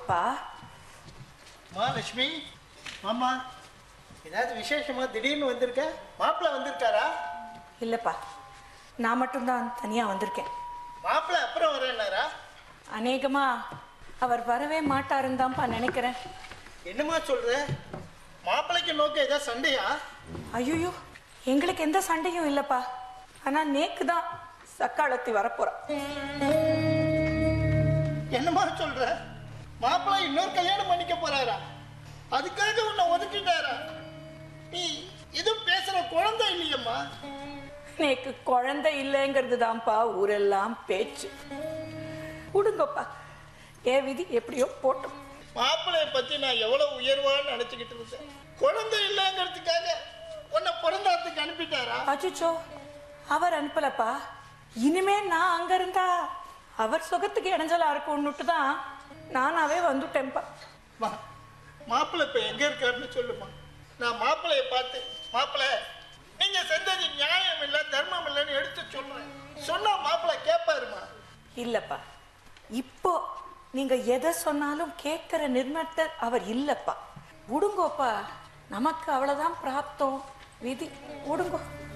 வாங்கப்பா மா லட்சுமி மாமா ஏதாவது விசேஷமா திடீர்னு வந்திருக்க மாப்பிள்ளை வந்திருக்காரா இல்லைப்பா நான் மட்டும்தான் தனியாக வந்திருக்கேன் மாப்பிள்ளை அப்புறம் வரேன்னாரா அநேகமா அவர் வரவே மாட்டாருன்னு தான்ப்பா நினைக்கிறேன் என்னம்மா சொல்ற மாப்பிள்ளைக்கு நோக்க ஏதாவது சண்டையா ஐயோ எங்களுக்கு எந்த சண்டையும் இல்லைப்பா ஆனால் நேக்கு தான் சக்காலத்தி வரப்போறா என்னம்மா சொல்ற மாப்பிள்ளை இன்னொரு கல்யாணம் பண்ணிக்க போறாரா அதுக்காக உன்னை ஒதுக்கிட்டாரா நீ இது பேசுற குழந்தை இல்லையம்மா நேக்கு குழந்தை இல்லைங்கிறது தான்ப்பா ஊரெல்லாம் பேச்சு விடுங்கப்பா என் விதி எப்படியோ போட்டோம் மாப்பிள்ளைய பத்தி நான் எவ்வளவு உயர்வான்னு நினைச்சுக்கிட்டு இருந்தேன் குழந்தை இல்லைங்கிறதுக்காக உன்னை பிறந்தாத்துக்கு அனுப்பிட்டாரா அச்சுச்சோ அவர் அனுப்பலப்பா இனிமே நான் அங்க இருந்தா அவர் சுகத்துக்கு இடைஞ்சலா இருக்கும்னுட்டு தான் நானாவே வந்துட்டேன்ப்பா மா மாப்பிள்ளை இப்ப எங்க இருக்காருன்னு சொல்லுமா நான் மாப்பிள்ளைய பார்த்து மாப்பிள்ளை நீங்க செஞ்சது நியாயம் இல்லை தர்மம் இல்லைன்னு எடுத்து சொல்றேன் சொன்னா மாப்பிள்ளை கேட்பாருமா இல்லப்பா இப்போ நீங்க எதை சொன்னாலும் கேட்கிற நிர்மத்தர் அவர் இல்லப்பா விடுங்கோப்பா நமக்கு அவ்வளவுதான் பிராப்தம் விதி விடுங்கோ